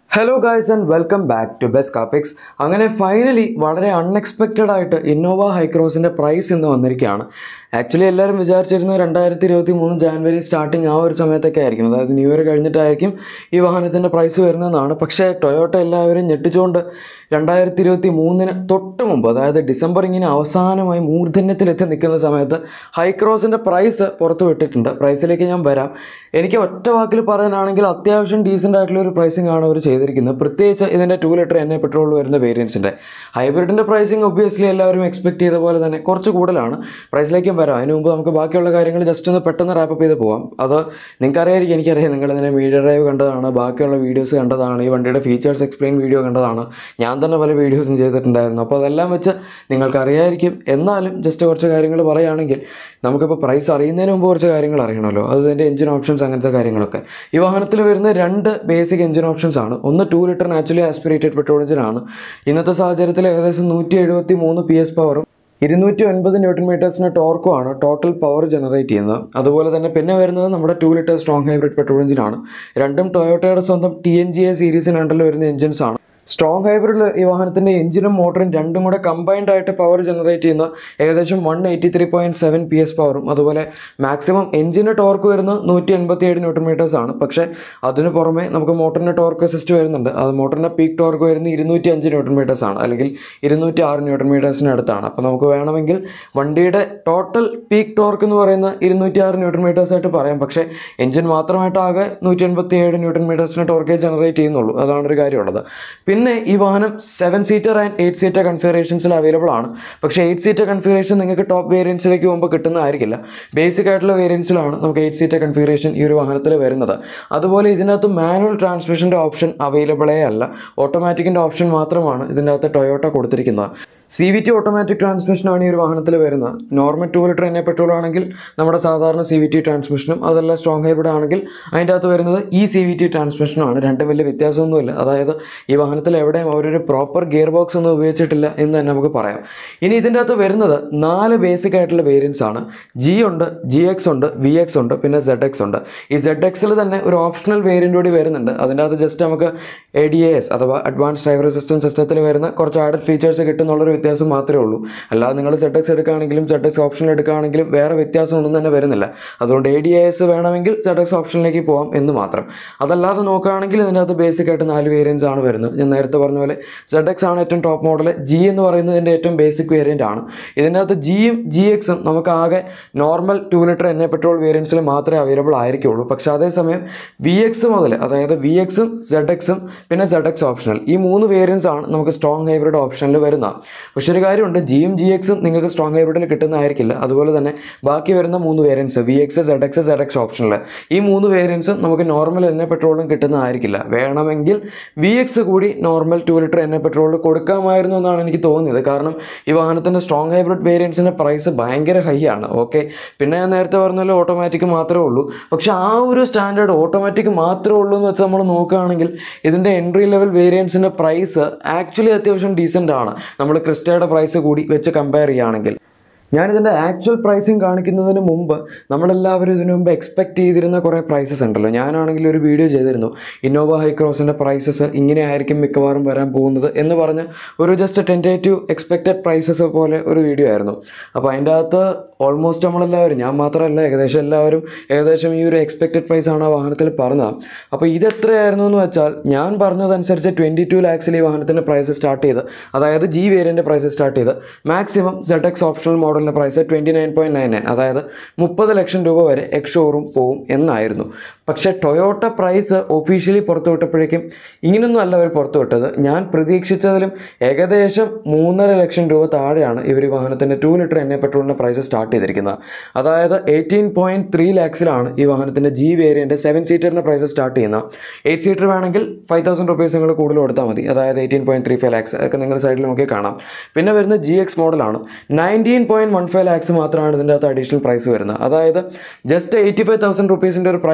hello guys and welcome back to best കാപ്പിക്സ് അങ്ങനെ finally വളരെ അൺഎക്സ്പെക്റ്റഡ് ആയിട്ട് ഇന്നോവ ഹൈക്രോസിൻ്റെ പ്രൈസ് ഇന്ന് വന്നിരിക്കുകയാണ് ആക്ച്വലി എല്ലാവരും വിചാരിച്ചിരുന്നത് രണ്ടായിരത്തി ഇരുപത്തി മൂന്ന് ജാനുവരി സ്റ്റാർട്ടിങ് ആ ഒരു സമയത്തൊക്കെ ആയിരിക്കും അതായത് ന്യൂ ഇയർ കഴിഞ്ഞിട്ടായിരിക്കും ഈ വാഹനത്തിൻ്റെ പ്രൈസ് വരുന്നതെന്നാണ് പക്ഷേ ടൊയോട്ട എല്ലാവരും ഞെട്ടിച്ചുകൊണ്ട് രണ്ടായിരത്തി ഇരുപത്തി മൂന്നിന് തൊട്ട് മുമ്പ് അതായത് ഡിസംബർ ഇങ്ങനെ അവസാനമായി മൂർധന്യത്തിലെത്തി നിൽക്കുന്ന സമയത്ത് ഹൈക്രോസിൻ്റെ പ്രൈസ് പുറത്ത് വിട്ടിട്ടുണ്ട് പ്രൈസിലേക്ക് ഞാൻ വരാം എനിക്ക് ഒറ്റ വാക്കിൽ പറയാനാണെങ്കിൽ അത്യാവശ്യം ഡീസൻ്റ് ആയിട്ടുള്ള ഒരു പ്രൈസിംഗ് ആണ് അവർ ചെയ്തിരിക്കുന്നത് പ്രത്യേകിച്ച് ഇതിൻ്റെ ടു ലിറ്റർ എണ്ണ പെട്രോൾ വരുന്ന വേരിയൻസിൻ്റെ ഹൈബ്രിഡിൻ്റെ പ്രൈസിങ് ഒബ്വിയസ്ലി എല്ലാവരും എക്സ്പെക്ട് ചെയ്ത പോലെ തന്നെ കുറച്ച് കൂടുതലാണ് പ്രൈസിലേക്കും വരാം അതിന് മുമ്പ് നമുക്ക് ബാക്കിയുള്ള കാര്യങ്ങൾ ജസ്റ്റ് ഒന്ന് പെട്ടെന്ന് റാപ്പപ്പ് ചെയ്ത് പോവാം അത് നിങ്ങൾക്ക് അറിയായിരിക്കും എനിക്കറിയാം നിങ്ങൾ ഇതിനെ മീഡിയ ഡ്രൈവ് കണ്ടതാണ് ബാക്കിയുള്ള വീഡിയോസ് കണ്ടതാണ് ഈ വണ്ടിയുടെ ഫീച്ചേഴ്സ് എക്സ്പ്ലെയിൻ വീഡിയോ കണ്ടതാണ് ഞാൻ തന്നെ പല വീഡിയോസും ചെയ്തിട്ടുണ്ടായിരുന്നു അപ്പോൾ അതെല്ലാം വെച്ച് നിങ്ങൾക്ക് അറിയായിരിക്കും എന്നാലും ജസ്റ്റ് കുറച്ച് കാര്യങ്ങൾ പറയുകയാണെങ്കിൽ നമുക്കിപ്പോൾ പ്രൈസ് അറിയുന്നതിന് മുമ്പ് കുറച്ച് കാര്യങ്ങൾ അറിയണമല്ലോ അത് ഇതിൻ്റെ എഞ്ചിൻ ഓപ്ഷൻസ് അങ്ങനത്തെ കാര്യങ്ങളൊക്കെ ഈ വാഹനത്തിൽ വരുന്ന രണ്ട് ബേസിക് എഞ്ചിൻ ഓപ്ഷൻസ് ആണ് ഒന്ന് two litre naturally aspirated petrol എഞ്ചിനാണ് ഇന്നത്തെ സാഹചര്യത്തിൽ ഏകദേശം നൂറ്റി എഴുപത്തി മൂന്ന് പി എസ് പവറും ഇരുന്നൂറ്റി ഒൻപത് ന്യൂട്ടൺ മീറ്റേഴ്സിന് ടോർക്കുമാണ് ടോട്ടൽ പവർ ജനറേറ്റ് ചെയ്യുന്നത് അതുപോലെ തന്നെ പിന്നെ വരുന്നത് നമ്മുടെ two litre strong hybrid petrol എഞ്ചിനാണ് രണ്ടും ടൊയോട്ടയുടെ സ്വന്തം ടി എൻ ജി എ സീരീസിന് അണ്ടറിൽ വരുന്ന എഞ്ചിൻസ് ആണ് സ്ട്രോങ് ഹൈബ്രിഡിൽ ഈ വാഹനത്തിൻ്റെ എഞ്ചിനും മോട്ടറും രണ്ടും കൂടെ കമ്പൈൻഡ് ആയിട്ട് പവർ ജനറേറ്റ് ചെയ്യുന്ന ഏകദേശം one eighty three point seven P S പവറും അതുപോലെ മാക്സിമം എഞ്ചിന് ടോർക്ക് വരുന്നത് നൂറ്റി എൺപത്തി ഏഴ് ന്യൂട്ടൺ മീറ്റേഴ്സ് ആണ് പക്ഷേ അതിന് പുറമെ നമുക്ക് മോട്ടറിൻ്റെ ടോർക്ക് അസിസ്റ്റ് വരുന്നുണ്ട് അത് മോട്ടറിൻ്റെ പീക്ക് ടോർക്ക് വരുന്നത് ഇരുന്നൂറ്റി അഞ്ച് ന്യൂട്ടൺ മീറ്റേഴ്സ് ആണ് അല്ലെങ്കിൽ ഇരുന്നൂറ്റി ആറ് ന്യൂട്ടൺ മീറ്റേഴ്സിന് അടുത്താണ് അപ്പോൾ നമുക്ക് വേണമെങ്കിൽ വണ്ടിയുടെ ടോട്ടൽ പീക്ക് ടോർക്ക് എന്ന് പറയുന്ന ഇരുന്നൂറ്റി ആറ് ന്യൂട്ടൺ മീറ്റേഴ്സ് ആയിട്ട് പറയാം പക്ഷേ എഞ്ചിൻ മാത്രമായിട്ട് ആകെ നൂറ്റി എൺപത്തി ഏഴ് ന്യൂട്ടൺ മീറ്റേഴ്സിന് ടോർക്കേ ജനറേറ്റ് ചെയ്യുന്നുള്ളൂ അതാണ് ഒരു കാര്യമുള്ളത് പിന്നെ ഈ വാഹനം seven seater and eight seater കൺഫിഗറേഷൻസിൽ അവൈലബിൾ ആണ് പക്ഷേ എയ്റ്റ് സീറ്റർ കൺഫിഗറേഷൻ നിങ്ങൾക്ക് ടോപ്പ് വേരിയൻസിലേക്ക് പോകുമ്പോൾ കിട്ടുന്നതായിരിക്കില്ല ബേസിക് ആയിട്ടുള്ള വേരിയൻസിലാണ് നമുക്ക് എയ്റ്റ് സീറ്റർ കൺഫിഗറേഷൻ ഈ ഒരു വാഹനത്തിൽ വരുന്നത് അതുപോലെ ഇതിനകത്ത് മാനുവൽ ട്രാൻസ്മിഷൻ്റെ ഓപ്ഷൻ അവൈലബിളേ അല്ല ഓട്ടോമാറ്റിക്കിൻ്റെ ഓപ്ഷൻ മാത്രമാണ് ഇതിൻ്റെ അകത്ത് ടൊയോട്ട കൊടുത്തിരിക്കുന്നത് സി വി ടി ഓട്ടോമാറ്റിക് ട്രാൻസ്മിഷനാണ് ഈ ഒരു വാഹനത്തിൽ വരുന്നത് നോർമൽ ടു ലിറ്റർ എണ്ണ പെട്രോൾ ആണെങ്കിൽ നമ്മുടെ സാധാരണ സി വി ടി ട്രാൻസ്മിഷനും അതല്ല സ്ട്രോങ് ഹൈബ്രിഡ് ആണെങ്കിൽ അതിൻ്റെ അകത്ത് വരുന്നത് ഈ സി വി ടി ട്രാൻസ്മിഷനാണ് രണ്ടും വലിയ വ്യത്യാസമൊന്നുമില്ല അതായത് ഈ വാഹനത്തിൽ എവിടെയും അവരൊരു പ്രോപ്പർ ഗിയർ ബോക്സ് ഒന്നും ഉപയോഗിച്ചിട്ടില്ല എന്ന് തന്നെ നമുക്ക് പറയാം ഇനി ഇതിൻ്റെ അകത്ത് വരുന്നത് നാല് ബേസിക് ആയിട്ടുള്ള വേരിയൻസ് ആണ് ജി ഉണ്ട് ജി എക്സ് ഉണ്ട് വി എക്സ് ഉണ്ട് പിന്നെ സെഡ് എക്സ് ഉണ്ട് ഈ സെഡ് എക്സിൽ തന്നെ ഒരു ഓപ്ഷണൽ വേരിയൻ്റ് കൂടി വരുന്നുണ്ട് അതിൻ്റെ അകത്ത് ജസ്റ്റ് നമുക്ക് എ ഡി എ എസ് അഥവാ അഡ്വാൻസ് ഡ്രൈവർ അസിസ്റ്റൻസ് സിസ്റ്റത്തിൽ വരുന്ന കുറച്ച് ആഡഡ് ഫീച്ചേഴ്സ് കിട്ടുന്നുള്ളൊരു വ്യത്യാസം മാത്രമേ ഉള്ളൂ അല്ലാതെ നിങ്ങൾ സെഡ് എക്സ് എടുക്കുകയാണെങ്കിലും സെഡ് എക്സ് ഓപ്ഷൻ എടുക്കുകയാണെങ്കിലും വേറെ വ്യത്യാസമൊന്നും തന്നെ വരുന്നില്ല അതുകൊണ്ട് എ ഡി എ എസ് വേണമെങ്കിൽ സെഡ് എക്സ് ഓപ്ഷനിലേക്ക് പോകാം എന്ന് മാത്രം അതല്ലാതെ നോക്കുകയാണെങ്കിൽ ഇതിൻ്റെ അകത്ത് ബേസിക് ആയിട്ട് നാല് വേരിയൻസ് ആണ് വരുന്നത് ഞാൻ നേരത്തെ പറഞ്ഞ പോലെ സെഡ് എക്സ് ആണ് ഏറ്റവും ടോപ്പ് മോഡൽ ജി എന്ന് പറയുന്നതിൻ്റെ ഏറ്റവും ബേസിക് വേരിയൻ്റ് ആണ് ഇതിൻ്റെ അകത്ത് ജിയും ജി എക്സും നമുക്ക് ആകെ നോർമൽ ടു ലിറ്റർ എണ്ണ പെട്രോൾ വേരിയൻസിൽ മാത്രമേ അവൈലബിൾ ആയിരിക്കുള്ളൂ പക്ഷേ അതേസമയം വി എക്സ് മുതൽ അതായത് വി എക്സും സെഡ് എക്സും പിന്നെ സെഡ് എക്സ് ഓപ്ഷണൽ ഈ മൂന്ന് വേരിയൻസ് ആണ് നമുക്ക് സ്ട്രോങ് ഹൈബ്രിഡ് ഓപ്ഷനിൽ വരുന്നത് പക്ഷേ ഒരു കാര്യമുണ്ട് ജിയും ജി എക്സും നിങ്ങൾക്ക് സ്ട്രോങ് ഹൈബ്രിഡിൽ കിട്ടുന്നതായിരിക്കില്ല അതുപോലെ തന്നെ ബാക്കി വരുന്ന മൂന്ന് variants V X Z X Z X ഓപ്ഷനിൽ ഈ മൂന്ന് വേരിയൻസും നമുക്ക് നോർമൽ എണ്ണ പെട്രോളും കിട്ടുന്നതായിരിക്കില്ല വേണമെങ്കിൽ വി എക്സ് കൂടി നോർമൽ ടു ലിറ്റർ എണ്ണ പെട്രോളിൽ കൊടുക്കാമായിരുന്നു എന്നാണ് എനിക്ക് തോന്നിയത് കാരണം ഈ വാഹനത്തിൻ്റെ സ്ട്രോങ് ഹൈബ്രിഡ് വേരിയൻസിൻ്റെ പ്രൈസ് ഭയങ്കര ഹൈ ആണ് ഓക്കെ പിന്നെ ഞാൻ നേരത്തെ പറഞ്ഞ ഓട്ടോമാറ്റിക് മാത്രമേ ഉള്ളൂ പക്ഷെ ആ ഒരു സ്റ്റാൻഡേർഡ് ഓട്ടോമാറ്റിക് മാത്രമേ ഉള്ളൂ എന്ന് വെച്ച് നമ്മൾ നോക്കുകയാണെങ്കിൽ ഇതിൻ്റെ എൻട്രി ലെവൽ വേരിയൻസിൻ്റെ പ്രൈസ് ആക്ച്വലി അത്യാവശ്യം ഡീസൻ്റ് ആണ് നമ്മൾ ക്രിസ്റ്റയുടെ പ്രൈസ് കൂടി വെച്ച് കമ്പയർ ചെയ്യുകയാണെങ്കിൽ ഞാനിതിൻ്റെ ആക്ച്വൽ പ്രൈസിങ് കാണിക്കുന്നതിന് മുമ്പ് നമ്മളെല്ലാവരും ഇതിനു മുമ്പ് എക്സ്പെക്ട് ചെയ്തിരുന്ന കുറേ പ്രൈസസ് ഉണ്ടല്ലോ ഞാനാണെങ്കിൽ ഒരു വീഡിയോ ചെയ്തിരുന്നു ഇന്നോവ ഹൈക്രോസിൻ്റെ പ്രൈസസ് ഇങ്ങനെ ആയിരിക്കും മിക്കവാറും വരാൻ പോകുന്നത് എന്ന് പറഞ്ഞ് ഒരു ജസ്റ്റ് ടെൻറ്റേറ്റീവ് എക്സ്പെക്റ്റഡ് പ്രൈസസ് പോലെ ഒരു വീഡിയോ ആയിരുന്നു അപ്പോൾ അതിൻ്റെ അകത്ത് ഓൾമോസ്റ്റ് നമ്മളെല്ലാവരും ഞാൻ മാത്രമല്ല ഏകദേശം എല്ലാവരും ഏകദേശം ഈ ഒരു എക്സ്പെക്റ്റഡ് പ്രൈസ് ആണ് ആ വാഹനത്തിൽ പറഞ്ഞത് അപ്പോൾ ഇത് എത്രയായിരുന്നു എന്ന് വെച്ചാൽ ഞാൻ പറഞ്ഞതനുസരിച്ച് ട്വൻറ്റി ടു ലാക്സിൽ ഈ വാഹനത്തിൻ്റെ പ്രൈസ് സ്റ്റാർട്ട് ചെയ്ത് അതായത് ജി വേരിയൻ്റെ പ്രൈസ് സ്റ്റാർട്ട് ചെയ്ത് മാക്സിമം സെഡ് എക്സ് ഓപ്ഷണൽ മോഡലിൻ്റെ price twenty nine point nine nine അതായത് മുപ്പത് ലക്ഷം രൂപ വരെ എക്സ് ഷോറൂം പോവും എന്നായിരുന്നു പക്ഷേ ടൊയോട്ട പ്രൈസ് ഒഫീഷ്യലി പുറത്തുവിട്ടപ്പോഴേക്കും ഇങ്ങനൊന്നും അല്ല അവർ പുറത്തുവിട്ടത് ഞാൻ പ്രതീക്ഷിച്ചതിലും ഏകദേശം മൂന്നര ലക്ഷം രൂപ താഴെയാണ് ഇവർ ഈ വാഹനത്തിൻ്റെ ടു ലിറ്റർ എണ്ണ പെട്രോളിൻ്റെ പ്രൈസ് സ്റ്റാർട്ട് ചെയ്തിരിക്കുന്നത് അതായത് എയ്റ്റീൻ പോയിൻറ്റ് ത്രീ ലാക്സിലാണ് ഈ വാഹനത്തിൻ്റെ ജി വേരിയൻ്റെ സെവൻ സീറ്ററിൻ്റെ പ്രൈസ് സ്റ്റാർട്ട് ചെയ്യുന്നത് എയ്റ്റ് സീറ്റർ വേണമെങ്കിൽ ഫൈവ് തൗസൻഡ് റുപ്പീസ് നിങ്ങൾ കൂടുതൽ കൊടുത്താൽ മതി അതായത് eighteen point three five lakhs ഒക്കെ നിങ്ങളുടെ സൈഡിൽ നോക്കി കാണാം പിന്നെ വരുന്ന ജി എക്സ് മോഡലാണ് nineteen point one five lakhs മാത്രമാണ് ഇതിൻ്റെ അകത്ത് അഡീഷണൽ പ്രൈസ് വരുന്നത് അതായത് ജസ്റ്റ് എയ്റ്റി ഫൈവ് തൗസൻഡ് റുപ്പീസിൻ്റെ ഒരു പ്രൈസേക്ക്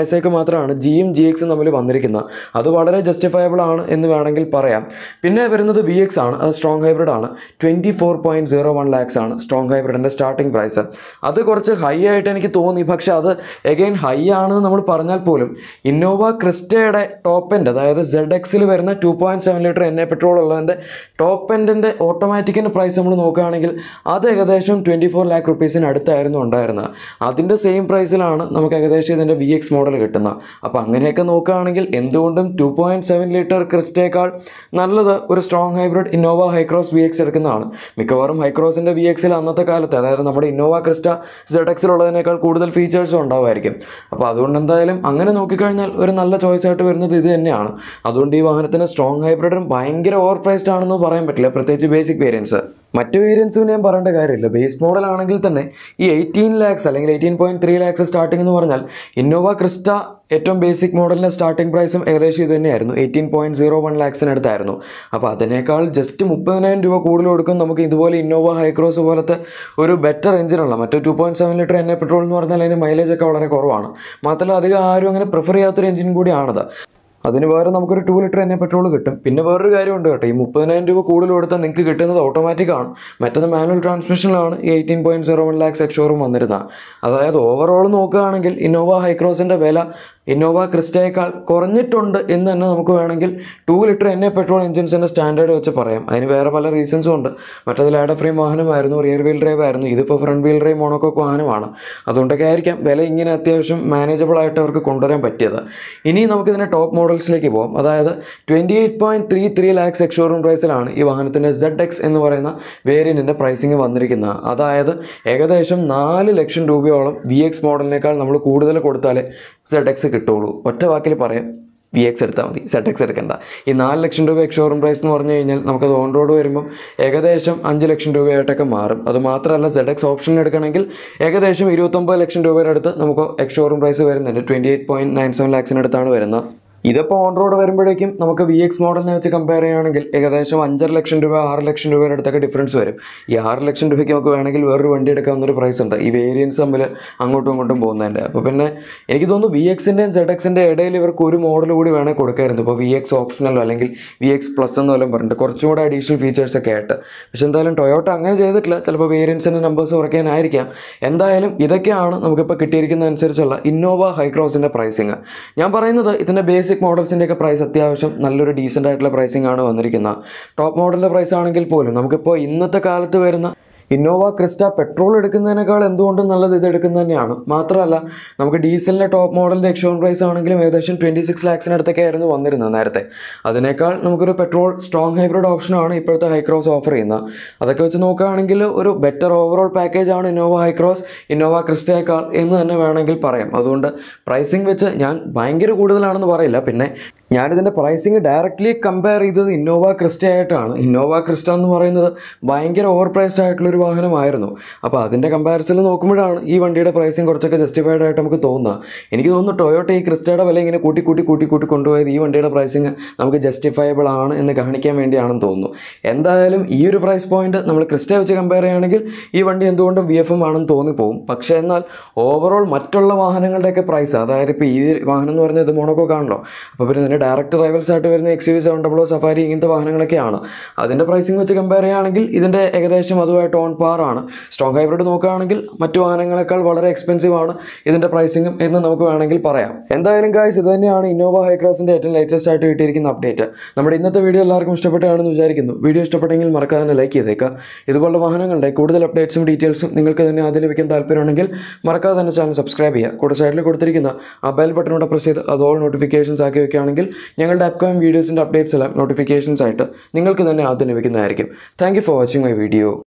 മാത്രമാണ് ജിയും ജി എക്സും തമ്മിൽ വന്നിരിക്കുന്നത് അത് വളരെ ജസ്റ്റിഫയബിൾ ആണ് എന്ന് വേണമെങ്കിൽ പറയാം പിന്നെ വരുന്നത് വി എക്സ് ആണ് അത് സ്ട്രോങ് ഹൈബ്രിഡ് ആണ് twenty four point zero one lakhs ആണ് സ്ട്രോങ് ഹൈബ്രിഡിൻ്റെ സ്റ്റാർട്ടിംഗ് പ്രൈസ് അത് കുറച്ച് ഹൈ ആയിട്ട് എനിക്ക് തോന്നി പക്ഷേ അത് എഗെയിൻ ഹൈ ആണെന്ന് നമ്മൾ പറഞ്ഞാൽ പോലും ഇന്നോവ ക്രിസ്റ്റയുടെ ടോപ്പ് എൻഡ് അതായത് സെഡ് എക്സിൽ വരുന്ന two point seven litre N A petrol ഉള്ളതിൻ്റെ ടോപ്പ് എൻഡിൻ്റെ ഓട്ടോമാറ്റിക്കിൻ്റെ പ്രൈസ് നമ്മൾ നോക്കുകയാണെങ്കിൽ അത് ഏകദേശം ട്വൻറ്റി ഫോർ ലാക്ക് റുപ്പീസിന് അടുത്തായിരുന്നു ഉണ്ടായിരുന്നത് അതിൻ്റെ സെയിം പ്രൈസിലാണ് നമുക്ക് ഏകദേശം ഇതിൻ്റെ വി എക്സ് മോഡൽ കിട്ടുന്നത് അപ്പോൾ അങ്ങനെയൊക്കെ നോക്കുകയാണെങ്കിൽ എന്തുകൊണ്ടും ടു പോയിൻറ്റ് സെവൻ ലിറ്റർ ക്രിസ്റ്റേക്കാൾ നല്ലത് ഒരു strong hybrid Innova Hycross V X എടുക്കുന്നതാണ് മിക്കവാറും ഹൈക്രോസിൻ്റെ വി എക്സിൽ അന്നത്തെ കാലത്ത് അതായത് നമ്മുടെ ഇന്നോവ ക്രിസ്റ്റ സെഡ് എക്സിലുള്ളതിനേക്കാൾ കൂടുതൽ ഫീച്ചേഴ്സും ഉണ്ടാവുമായിരിക്കും അപ്പോൾ അതുകൊണ്ട് എന്തായാലും അങ്ങനെ നോക്കിക്കഴിഞ്ഞാൽ ഒരു നല്ല ചോയ്സ് ആയിട്ട് വരുന്നത് ഇത് തന്നെയാണ് അതുകൊണ്ട് ഈ വാഹനത്തിന് സ്ട്രോങ് ഹൈബ്രിഡും ഭയങ്കര ഓവർ പ്രൈസ്ഡ് ആണെന്ന് പറയാൻ പറ്റില്ല പ്രത്യേകിച്ച് ബേസിക് വേരിയൻസ് മറ്റ് വേരിയൻസും ഞാൻ പറയേണ്ട കാര്യമില്ല ബേസ് മോഡൽ ആണെങ്കിൽ തന്നെ ഈ എയ്റ്റീൻ ലാക്സ് അല്ലെങ്കിൽ eighteen point three lakhs starting എന്ന് പറഞ്ഞാൽ ഇന്നോവ ക്രിസ്റ്റ ഏറ്റവും ബേസിക് മോഡലിൻ്റെ സ്റ്റാർട്ടിംഗ് പ്രൈസും ഏകദേശം ഇത് തന്നെയായിരുന്നു എയ്റ്റീൻ പോയിന്റ് സീറോ വൺ ലാക്സിനടുത്തായിരുന്നു അപ്പോൾ അതിനേക്കാൾ ജസ്റ്റ് മുപ്പതിനായിരം രൂപ കൂടുതൽ കൊടുക്കും നമുക്ക് ഇതുപോലെ ഇന്നോവ ഹൈക്രോസ് പോലത്തെ ഒരു ബെറ്റർ എഞ്ചിനുള്ള മറ്റേ ടു പോയിന്റ് സെവൻ ലിറ്റർ എണ്ണ പെട്രോൾ എന്ന് പറഞ്ഞാൽ അതിന് മൈലേജ് ഒക്കെ വളരെ കുറവാണ് മാത്രമല്ല അധികം ആരും അങ്ങനെ പ്രിഫർ ചെയ്യാത്തൊരു എഞ്ചിൻ കൂടിയാണത് അതിന് പകരം നമുക്കൊരു ടു ലിറ്റർ എണ്ണ പെട്രോൾ കിട്ടും പിന്നെ വേറൊരു കാര്യമുണ്ട് കേട്ടോ ഈ മുപ്പതിനായിരം രൂപ കൂടുതൽ കൊടുത്താൽ നിങ്ങൾക്ക് കിട്ടുന്നത് ഓട്ടോമാറ്റിക് ആണ് മറ്റത് മാനുവൽ ട്രാൻസ്മിഷനിലാണ് ഈ eighteen point zero one lakhs എക്സോറും വന്നിരുന്നത് അതായത് ഓവറോൾ നോക്കുകയാണെങ്കിൽ ഇന്നോവ ഹൈക്രോസിൻ്റെ വില ഇന്നോവ ക്രിസ്റ്റയേക്കാൾ കുറഞ്ഞിട്ടുണ്ട് എന്ന് തന്നെ നമുക്ക് വേണമെങ്കിൽ ടു ലിറ്റർ എണ്ണ പെട്രോൾ എഞ്ചിൻസിൻ്റെ സ്റ്റാൻഡേർഡ് വെച്ച് പറയാം അതിന് വേറെ പല റീസൺസും ഉണ്ട് മറ്റത് ലാഡ ഫ്രെയിം വാഹനമായിരുന്നു റിയർ വീൽ ഡ്രൈവ് ആയിരുന്നു ഇതിപ്പോൾ ഫ്രണ്ട് വീൽ ഡ്രൈവ് മോണോക്കോക്ക് വാഹനമാണ് അതുകൊണ്ടൊക്കെ ആയിരിക്കാം വില ഇങ്ങനെ അത്യാവശ്യം മാനേജബിൾ ആയിട്ട് അവർക്ക് കൊണ്ടുവരാൻ പറ്റിയത് ഇനി നമുക്കിതിൻ്റെ ടോപ്പ് മോഡൽസിലേക്ക് പോകാം അതായത് twenty eight point three three lakhs ex showroom പ്രൈസിലാണ് ഈ വാഹനത്തിൻ്റെ സെഡ് എക്സ് എന്ന് പറയുന്ന വേരിയൻറ്റിൻ്റെ പ്രൈസിങ് വന്നിരിക്കുന്നത് അതായത് ഏകദേശം നാല് ലക്ഷം രൂപയോളം വി എക്സ് മോഡലിനേക്കാൾ നമ്മൾ കൂടുതൽ കൊടുത്താലേ സെഡ് എക്സ് കിട്ടുള്ളൂ ഒറ്റ വാക്കിൽ പറയാം വി എക്സ് എടുത്താൽ മതി സെഡ് എക്സ് എടുക്കണ്ട ഈ നാല് ലക്ഷം രൂപ എക്സ്ഷോറൂം പ്രൈസ് എന്ന് പറഞ്ഞു കഴിഞ്ഞാൽ നമുക്കത് ഓൺ റോഡ് വരുമ്പം ഏകദേശം അഞ്ച് ലക്ഷം രൂപയായിട്ടൊക്കെ മാറും അത് മാത്രമല്ല സെഡ് എക്സ് ഓപ്ഷൻ എടുക്കണമെങ്കിൽ ഏകദേശം ഇരുപത്തൊമ്പത് ലക്ഷം രൂപയുടെ അടുത്ത് നമുക്ക് എക്സ്ഷോറൂം പ്രൈസ് വരുന്നുണ്ട് twenty eight point nine seven ലാക്സിനടുത്താണ് വരുന്നത് ഇതിപ്പോൾ ഓൺ റോഡ് വരുമ്പോഴേക്കും നമുക്ക് വി എക്സ് മോഡലിനെ വെച്ച് കമ്പയർ ചെയ്യുകയാണെങ്കിൽ ഏകദേശം അഞ്ചര ലക്ഷം രൂപ ആറ് ലക്ഷം രൂപയുടെ അടുത്തൊക്കെ ഡിഫറൻസ് വരും ഈ ആറ് ലക്ഷം രൂപയ്ക്ക് നമുക്ക് വേണമെങ്കിൽ വേറൊരു വണ്ടി എടുക്കാവുന്നൊരു പ്രൈസ് ഉണ്ട് ഈ വേരിയൻസ് തമ്മിൽ അങ്ങോട്ടും ഇങ്ങോട്ടും പോകുന്നതിൻ്റെ അപ്പോൾ പിന്നെ എനിക്ക് തോന്നുന്നു വി എക്സിൻ്റെയും സെഡ് എക്സിൻ്റെ ഇടയിൽ ഇവർക്ക് ഒരു മോഡൽ കൂടി വേണമെങ്കിൽ കൊടുക്കായിരുന്നു ഇപ്പോൾ വി എക്സ് ഓപ്ഷനലോ അല്ലെങ്കിൽ വി എക്സ് പ്ലസ് എന്ന് വല്ലതും പറഞ്ഞിട്ട് കുറച്ചും കൂടെ അഡീഷണൽ ഫീച്ചേഴ്സ് ഒക്കെ ആയിട്ട് പക്ഷെ എന്തായാലും ടൊയോട്ട അങ്ങനെ ചെയ്തിട്ടില്ല ചിലപ്പോൾ വേരിയൻസിൻ്റെ നമ്പേഴ്സ് കുറയ്ക്കാനായിരിക്കാം എന്തായാലും ഇതൊക്കെയാണ് നമുക്കിപ്പോൾ കിട്ടിയിരിക്കുന്ന അനുസരിച്ചുള്ള ഇന്നോവ ഹൈക്രോസിൻ്റെ പ്രൈസിങ് ഞാൻ പറയുന്നത് ഇതിൻ്റെ ബേസിക് മോഡൽസിൻ്റെയൊക്കെ പ്രൈസ് അത്യാവശ്യം നല്ലൊരു ഡീസൻ്റ് ആയിട്ടുള്ള പ്രൈസിംഗ് ആണ് വന്നിരിക്കുന്നത് ടോപ്പ് മോഡലിൻ്റെ പ്രൈസ് ആണെങ്കിൽ പോലും നമുക്കിപ്പോൾ ഇന്നത്തെ കാലത്ത് വരുന്ന ഇന്നോവ ക്രിസ്റ്റ പെട്രോൾ എടുക്കുന്നതിനേക്കാൾ എന്തുകൊണ്ടും നല്ലത് ഇത് എടുക്കുന്നത് തന്നെയാണ് മാത്രമല്ല നമുക്ക് ഡീസലിൻ്റെ ടോപ്പ് മോഡലിൻ്റെ എക്സ്ഷോൺ പ്രൈസ് ആണെങ്കിലും ഏകദേശം ട്വൻറ്റി സിക്സ് ലാക്സിനടുത്തൊക്കെ ആയിരുന്നു വന്നിരുന്നത് നേരത്തെ അതിനേക്കാൾ നമുക്കൊരു പെട്രോൾ സ്ട്രോങ് ഹൈബ്രിഡ് ഓപ്ഷനാണ് ഇപ്പോഴത്തെ ഹൈക്രോസ് ഓഫർ ചെയ്യുന്നത് അതൊക്കെ വെച്ച് നോക്കുകയാണെങ്കിൽ ഒരു ബെറ്റർ ഓവറോൾ പാക്കേജ് ആണ് ഇന്നോവ ഹൈക്രോസ് ഇന്നോവ ക്രിസ്റ്റയേക്കാൾ എന്ന് തന്നെ വേണമെങ്കിൽ പറയാം അതുകൊണ്ട് പ്രൈസിങ് വെച്ച് ഞാൻ ഭയങ്കര കൂടുതലാണെന്ന് പറയില്ല പിന്നെ ഞാനിതിൻ്റെ പ്രൈസിങ് ഡയറക്റ്റ്ലി കമ്പയർ ചെയ്തത് ഇന്നോവ ക്രിസ്റ്റ ആയിട്ടാണ് ഇന്നോവ ക്രിസ്റ്റ എന്ന് പറയുന്നത് ഭയങ്കര ഓവർ പ്രൈസ്ഡ് ആയിട്ടുള്ളൊരു വാഹനമായിരുന്നു അപ്പോൾ അതിൻ്റെ കമ്പാരിസണിൽ നോക്കുമ്പോഴാണ് ഈ വണ്ടിയുടെ പ്രൈസിങ് കുറച്ചൊക്കെ ജസ്റ്റിഫൈഡ് ആയിട്ട് നമുക്ക് തോന്നുക എനിക്ക് തോന്നുന്നു ടൊയോട്ട ഈ ക്രിസ്റ്റയുടെ വില ഇങ്ങനെ കൂട്ടി കൂട്ടി കൂട്ടി കൂട്ടി കൊണ്ടുപോയത് ഈ വണ്ടിയുടെ പ്രൈസിങ് നമുക്ക് ജസ്റ്റിഫയബിൾ ആണ് എന്ന് കാണിക്കാൻ വേണ്ടിയാണെന്ന് തോന്നുന്നു എന്തായാലും ഈ ഒരു പ്രൈസ് പോയിന്റ് നമ്മൾ ക്രിസ്റ്റ വെച്ച് കമ്പയർ ചെയ്യുകയാണെങ്കിൽ ഈ വണ്ടി എന്തുകൊണ്ടും വി എഫ് എം ആണെന്ന് തോന്നിപ്പോവും പക്ഷേ എന്നാൽ ഓവറോൾ മറ്റുള്ള വാഹനങ്ങളുടെയൊക്കെ പ്രൈസ് അതായത് ഇപ്പോൾ ഈ വാഹനം എന്ന് പറഞ്ഞാൽ ഇത് മോണോക്കോ കാണല്ലോ അപ്പോൾ പിന്നെ ഇതിൻ്റെ ഡയറക്റ്റ് റൈവൽസ് ആയിട്ട് വരുന്ന X U seven double Safari ഇങ്ങനത്തെ വാഹനങ്ങളൊക്കെയാണ് അതിൻ്റെ പ്രൈസിങ് വെച്ച് കമ്പയർ ചെയ്യുകയാണെങ്കിൽ ഇതിൻ്റെ ഏകദേശം അതുമായിട്ട് ഓൺ പാർ ആണ് സ്ട്രോങ് ഹൈബ്രിഡ് നോക്കുകയാണെങ്കിൽ മറ്റു വാഹനങ്ങളെക്കാൾ വളരെ എക്സ്പെൻസീവ് ആണ് ഇതിൻ്റെ പ്രൈസിങ്ങും എന്ന് നമുക്ക് വേണമെങ്കിൽ പറയാം എന്തായാലും ഗായ്സ് ഇത് തന്നെയാണ് ഇന്നോവ ഹൈക്രോസിൻ്റെ ഏറ്റവും ലേറ്റസ്റ്റ് ആയിട്ട് കിട്ടിയിരിക്കുന്ന അപ്ഡേറ്റ് നമ്മുടെ ഇന്നത്തെ വീഡിയോ എല്ലാവർക്കും ഇഷ്ടപ്പെട്ടാണെന്ന് വിചാരിക്കുന്നു വീഡിയോ ഇഷ്ടപ്പെട്ടെങ്കിൽ മറക്കാതെ തന്നെ ലൈക്ക് ചെയ്തേക്കുക ഇതുപോലുള്ള വാഹനങ്ങളുടെ കൂടുതൽ അപ്ഡേറ്റ്സും ഡീറ്റെയിൽസും നിങ്ങൾക്ക് തന്നെ ആദ്യം ലഭിക്കാൻ താല്പര്യമുണ്ടെങ്കിൽ മറക്കാതെ തന്നെ ചാനൽ സബ്സ്ക്രൈബ് ചെയ്യുക കൂടെ സൈഡിൽ കൊടുത്തിരിക്കുന്ന ആ ബെൽ ബട്ടണോടെ പ്രസ് ചെയ്ത് അത് ഓൾ നോട്ടിഫിക്കേഷൻസ് ആക്കി വെക്കുകയാണെങ്കിൽ ഞങ്ങളുടെ അപ്കമിംഗ് വീഡിയോസിൻ്റെ അപ്ഡേറ്റ്സ് എല്ലാം നോട്ടിഫിക്കേഷൻസ് ആയിട്ട് നിങ്ങൾക്ക് തന്നെ ആദ്യം ലഭിക്കുന്നതായിരിക്കും thank you for watching my video